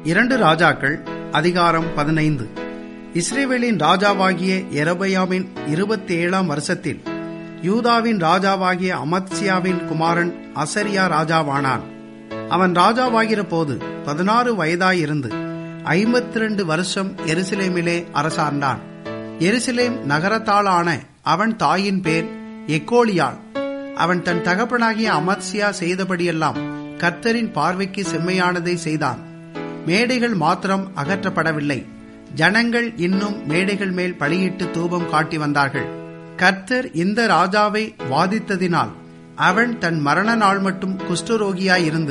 இரண்டு ராஜாக்கள் அதிகாரம் பதினைந்து இஸ்ரேவேலின் ராஜாவாகிய எரபயாவின் இருபத்தி ஏழாம் வருஷத்தில் யூதாவின் ராஜாவாகிய அமத்சியாவின் குமாரன் அசரியா ராஜாவானான் அவன் ராஜாவாகிற போது பதினாறு வயதாயிருந்து ஐம்பத்தி ரெண்டு வருஷம் எருசலேமிலே அரசாண்டான் எருசலேம் நகரத்தாளான அவன் தாயின் பேர் எக்கோலியாள் அவன் தன் தகப்பனாகிய அமத்சியா செய்தபடியெல்லாம் கர்த்தரின் பார்வைக்கு செம்மையானதை செய்தான் மேடைகள் மாத்திரம் அகற்றப்படவில்லை ஜனங்கள் இன்னும் மேடைகள் மேல் பலியிட்டு தூபம் காட்டி வந்தார்கள் கர்த்தர் இந்த ராஜாவை வாதித்ததினால் அவன் தன் மரண நாள் மட்டும் குஷ்டரோகியாயிருந்து